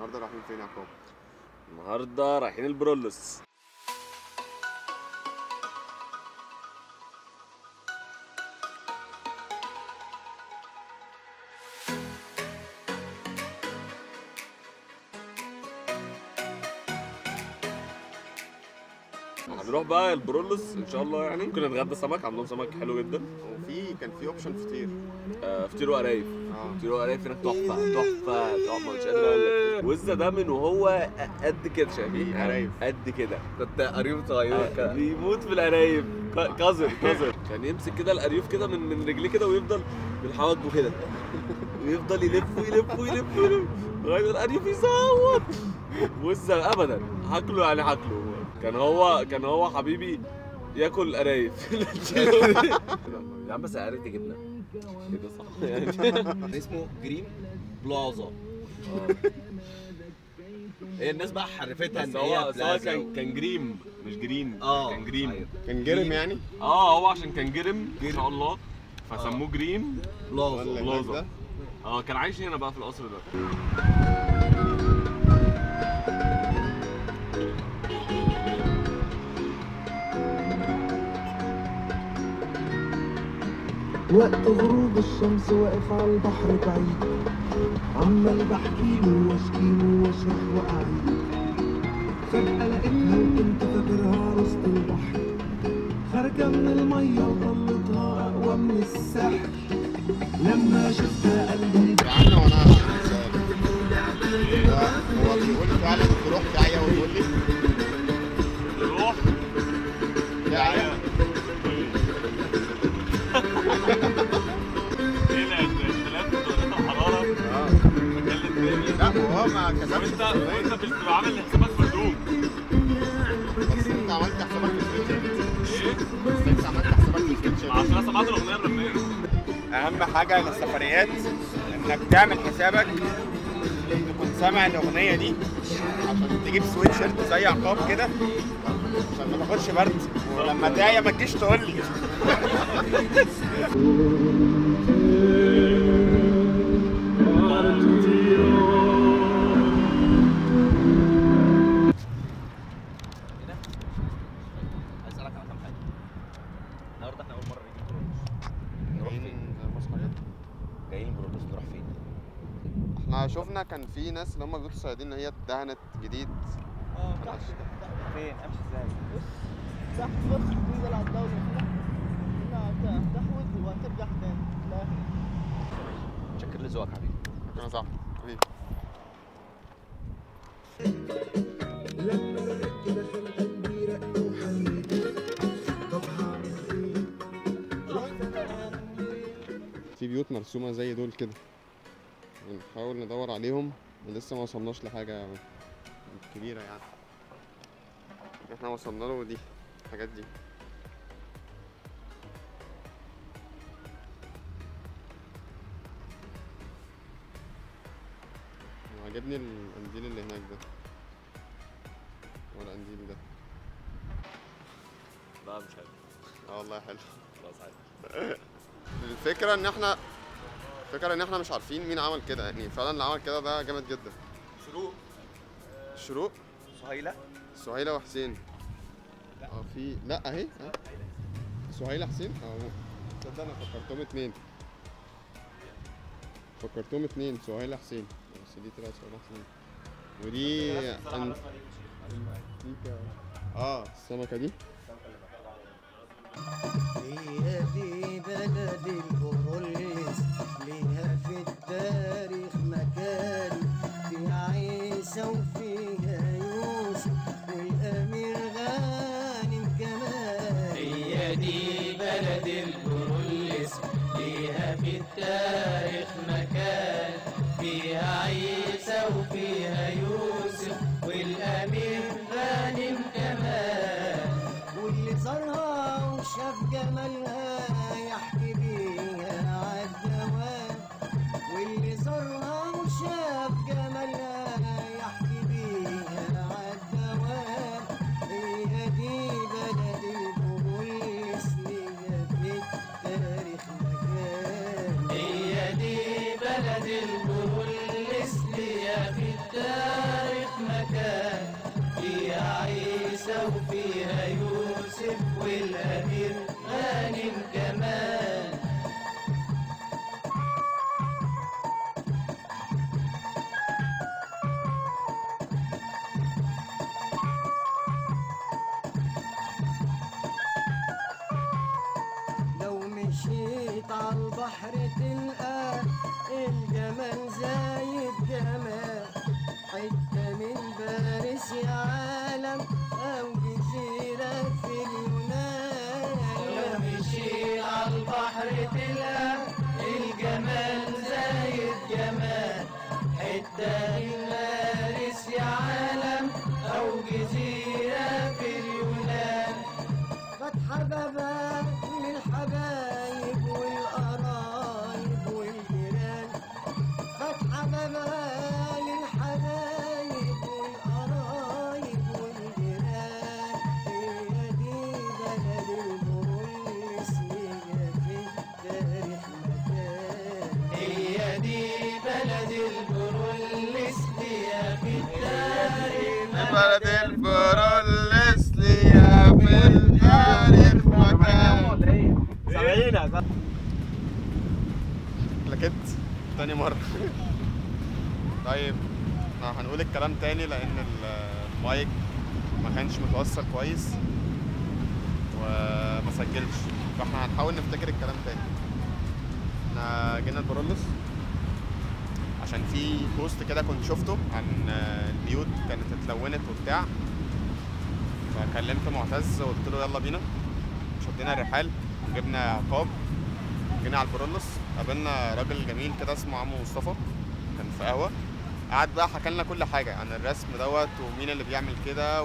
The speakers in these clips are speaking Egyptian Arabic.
النهارده رايحين فين يا عقاب؟ النهارده رايحين البرولوس هنروح بقى البرولوس ان شاء الله يعني ممكن نتغدى سمك عندهم سمك حلو جدا وفي كان في اوبشن فطير آه، فطير وقرايف اه فطير وقرايف هناك تحفه تحفه تحفه مش قادر اقول لك وزه ده من وهو قد كده شايفين قرايف. قد كده كنت قريب صغير كده بيموت في القرايب ق- قذر قذر كان يمسك كده القريوف كده من من رجليه كده ويفضل من حواجبه كده ويفضل يلف ويلف ويلف ويلف لغايه ما القريف يصوت وزه ابدا هاكله يعني هاكله كان هو كان هو حبيبي ياكل قرايب يا عم بس عرفت جبنه كده صح يعني اسمه جرين بلازا هي الناس بقى حرفتها بس ان هو هي بس هو بلازا كان كان جريم مش جرين اه كان جريم أيوة. كان جرم يعني؟ اه هو عشان كان جرم ما شاء الله فسموه جريم ولا بلازا هناك بلازا. ده؟ اه كان عايش هنا بقى في القصر ده وقت غروب الشمس واقف على البحر بعيد عمال بحكيله واشكيله واشرح واعيد فجأة لقيتها وكنت فاكرها عروسة البحر خارجة من المية وطلتها أقوى من السحر لما شفتها قلبي يا عم وانا عندي سؤال هو هو بيقول فعلا تروح داعية وتقول لي روح داعية ايه الاختلاف في درجات الحراره اه مكلم تاني لا هو ما كسبش وانت وانت مش بتبقى عامل حسابك في هدوم بس انت عملت حسابك في السويتشر ايه؟ بس انت عملت حسابك في السويتشر عشان انا سمعت الاغنيه الرمانيه اهم حاجه للسفريات انك تعمل حسابك تكون سامع الاغنيه دي عشان تجيب سويت شيرت زي عقاب كده عشان ما تاخدش برد ولما تعيا ما تجيش تقول لي اسالك على كام حاجه النهارده احنا اول مره نيجي برولوس جايين مصر حاجات. جايين برولوس نروح فين؟ احنا شفنا كان في ناس اللي هم بيقولوا الصيادين ان هي اتدهنت جديد اه تحت فين امشي ازاي تحت بص تنزل على الدولة كده هنا هتحود وهترجع تاني في الآخر شكر لذوقك حبيبي انا صح حبيبي لما رقت دخل قلبي رق وحنيت طب هعمل ايه؟ رحت انا اعمل ايه؟ في بيوت مرسومة زي دول كده بنحاول ندور عليهم لسه ما وصلناش لحاجة كبيرة يعني احنا وصلنا له دي الحاجات دي عجبني القنديل اللي هناك ده ولا القنديل ده لا مش حلو اه والله حلو خلاص عادي الفكرة ان احنا الفكرة ان احنا مش عارفين مين عمل كده يعني فعلا اللي عمل كده ده جامد جدا شروق الشروق سهيله سهيلة وحسين اه في لا اهي اه سهيلة حسين اه تصدق انا فكرتهم اتنين فكرتهم اتنين سهيلة حسين بس دي طلعت سهيلة حسين ودي أن... دي ك- اه السمكة دي هي دي بلد البروليس ليها في التاريخ مكان فيها عيسى وفيها يوسف والأمير غانم كمان هي دي بلد البروليس ليها في التاريخ مكان فيها عيسى وفيها يوسف والأمير غانم كمان واللي زارها وشاف جمالها يحكي بيها عالدوام واللي زارها وشاف جمالها يحكي بيها عالدوام هي دي بلد البوليس ليها في التاريخ مكان هي دي بلد البروليس ليها في التاريخ والأمير غانم كمان لو مشيت على البحر تلقى الجمال زايد جمال حتة من باريس يا عالم أو جزيرة في اليونان لو مشيت على البحر تلقى الجمال زايد جمال حتة من باريس يا عالم أو جزيرة في اليونان فتح بابك للحبايب والقرايب والجيران فتح بابك للحبايب والقرايب والجيران هي دي بلد البروليس هي في التاريخ مكان هي دي بلد البروليس ليها في التاريخ بلد البروليس ليها في التاريخ مكان سامعينك لكت تاني مرة طيب احنا هنقول الكلام تاني لأن ال- المايك ما كانش متوصل كويس وما سجلش فاحنا هنحاول نفتكر الكلام تاني احنا جينا البرولوس عشان في بوست كده كنت شفته عن البيوت كانت اتلونت وبتاع فكلمت معتز وقلت له يلا بينا شدينا الرحال وجبنا عقاب جينا على البرولوس قابلنا راجل جميل كده اسمه عمو مصطفى كان في قهوه قعد بقى حكى لنا كل حاجه عن الرسم دوت ومين اللي بيعمل كده و...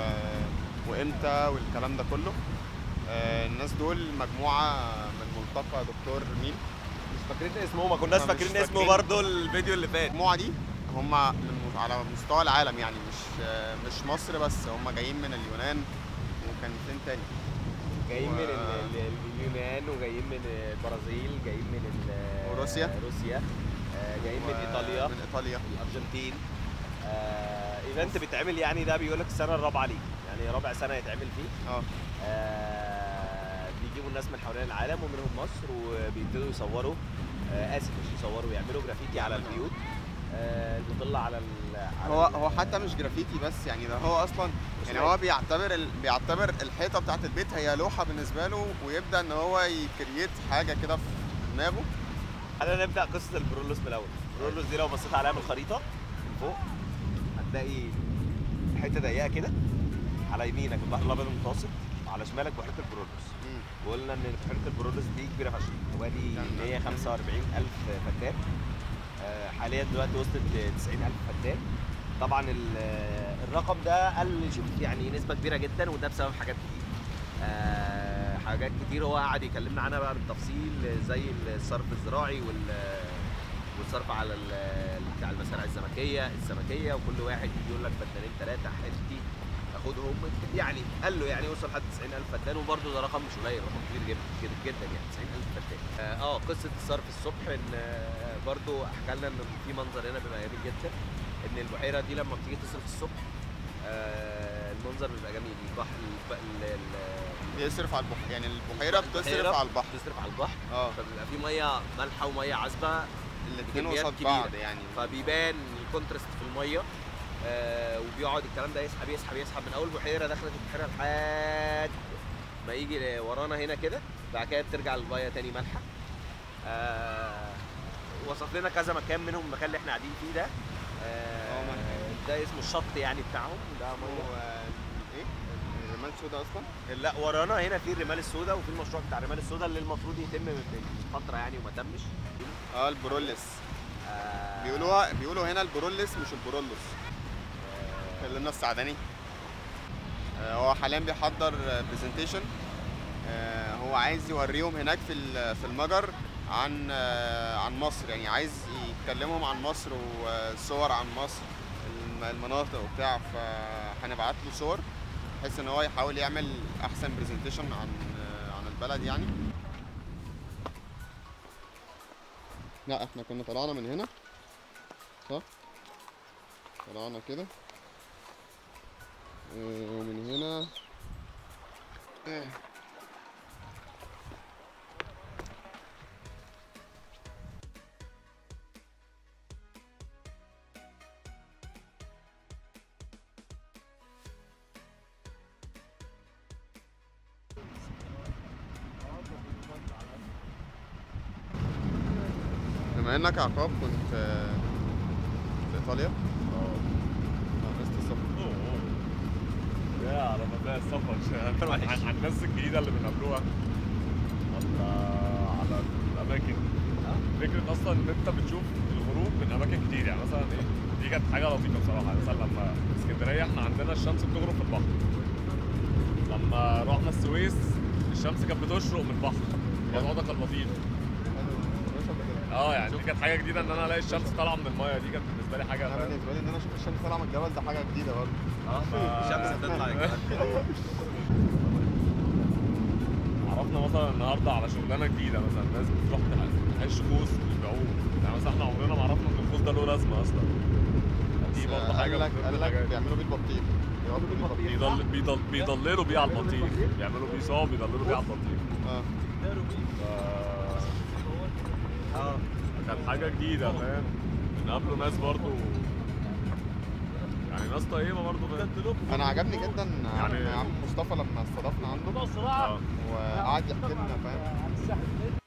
وامتى والكلام ده كله آه، الناس دول مجموعه من ملتقى دكتور مين مش فاكرين اسمه ما كناش مش فاكرين اسمه فاكرين. برضه الفيديو اللي فات المجموعه دي هم من على مستوى العالم يعني مش آه، مش مصر بس هم جايين من اليونان وكان فين تاني جايين و- من ال- ال- اليونان وجايين من البرازيل جايين من ال- وروسيا. روسيا آه، جايين من ايطاليا من ايطاليا الارجنتين آه، ايفنت بيتعمل يعني ده بيقول لك السنه الرابعه ليه يعني رابع سنه يتعمل فيه اه آه، بيجيبوا الناس من حوالين العالم ومنهم مصر وبيبتدوا يصوروا آه، اسف مش يصوروا يعملوا جرافيتي على البيوت آه، المطل على ال- على هو ال- هو حتى مش جرافيتي بس يعني ده هو اصلا يعني هو بيعتبر ال... بيعتبر الحيطه بتاعت البيت هي لوحه بالنسبه له ويبدا ان هو يكريت حاجه كده في دماغه خلينا نبدا قصه البرولوس من الاول البرولوس دي لو بصيت عليها من الخريطه من فوق هتلاقي حته ضيقه كده على يمينك البحر الابيض المتوسط وعلى شمالك بحيره البرولوس مم. وقلنا ان بحيره البرولوس دي كبيره فشخ حوالي كام- 145 الف فدان آه، حاليا دلوقتي وصلت ل 90 الف فدان طبعا ال- آه، الرقم ده قل شوف يعني نسبه كبيره جدا وده بسبب حاجات كتير آه، حاجات كتير هو قعد يكلمنا عنها بقى بالتفصيل زي الصرف الزراعي وال والصرف على ال- بتاع المزارع السمكيه السمكيه وكل واحد يقول لك فدانين ثلاثه حتتي اخدهم يعني قال له يعني وصل لحد 90000 فدان وبرده ده رقم مش قليل رقم كبير جدا جدا, جدا يعني 90000 فدان اه آه، قصه الصرف الصبح ان آه، برضو حكى لنا ان في منظر هنا بيبقى جميل جدا ان البحيره دي لما بتيجي تصرف الصبح آه المنظر بيبقى جميل البحر الب- ال- ال- بيصرف على البحر يعني البحيره البحيرة بتصرف على البحر بتصرف على البحر اه فبيبقى في ميه مالحه وميه عذبه الاثنين بكميات قصاد كبيرة. بعض يعني فبيبان الكونتراست في الميه آه وبيقعد الكلام ده يسحب يسحب يسحب من اول بحيره دخلت البحيره لحد ما يجي ورانا هنا كده بعد كده بترجع الميه تاني مالحه آه وصف لنا كذا مكان منهم المكان اللي احنا قاعدين فيه ده اه، آه مكان. ده اسمه الشط يعني بتاعهم ده هو ميه ايه الرمال السوداء اصلا لا ورانا هنا في الرمال السوداء وفي المشروع بتاع الرمال السوداء اللي المفروض يتم من فتره يعني وما تمش اه البروليس آه بيقولوها بيقولوا هنا البروليس مش البرولوس آه كلمنا السعداني آه، هو حاليا بيحضر برزنتيشن هو عايز يوريهم هناك في ال- في المجر عن آه، عن مصر يعني عايز يتكلمهم عن مصر وصور عن مصر الم- المناطق وبتاع فهنبعت له صور بحيث ان هو يحاول يعمل احسن برزنتيشن عن آه، عن البلد يعني لا احنا كنا طلعنا من هنا صح طلعنا كده آه، ومن هنا آه، بما انك عقاب كنت آه، في ايطاليا درست السفر يا على مدى السفر عن عن الناس الجديده اللي بنقابلوها على على الاماكن فكره اصلا ان انت بتشوف الغروب من اماكن كتير يعني مثلا ايه دي كانت حاجه لطيفه بصراحه يعني مثلا لما في اسكندريه احنا عندنا الشمس بتغرب في البحر لما رحنا السويس الشمس كانت بتشرق من البحر الموضوع ده كان لطيف اه يعني دي كانت حاجه جديده ان انا الاقي الشمس طالعه من المايه دي كانت بالنسبه لي حاجه انا فاهم؟ بالنسبه لي ان انا اشوف الشمس طالعه من الجبل ده حاجه جديده برضه الشمس هتطلع يا جدعان. عرفنا مثلا النهارده على شغلانه جديده مثلا ناس بتروح تح- تحش خوذ ويبيعوه يعني مثلا احنا عمرنا ما عرفنا ان الخوذ ده له لازمه اصلا دي برضه حاجه قال لك من ضمن قال لك الحاجات. بيعملوا بيه البطيخ بيقعدوا بيه البطيخ بيضل بيضل بيضللوا بيه على البطيخ بيعملوا بيه صوب بيضللوا بيه على البطيخ اه ف- اه كانت حاجه جديده فاهم بنقابلوا ناس برضه يعني ناس طيبه برضه فاهم انا عجبني جدا عم يعني- عم مصطفى لما استضفنا عنده اه وقعد يحكي لنا فاهم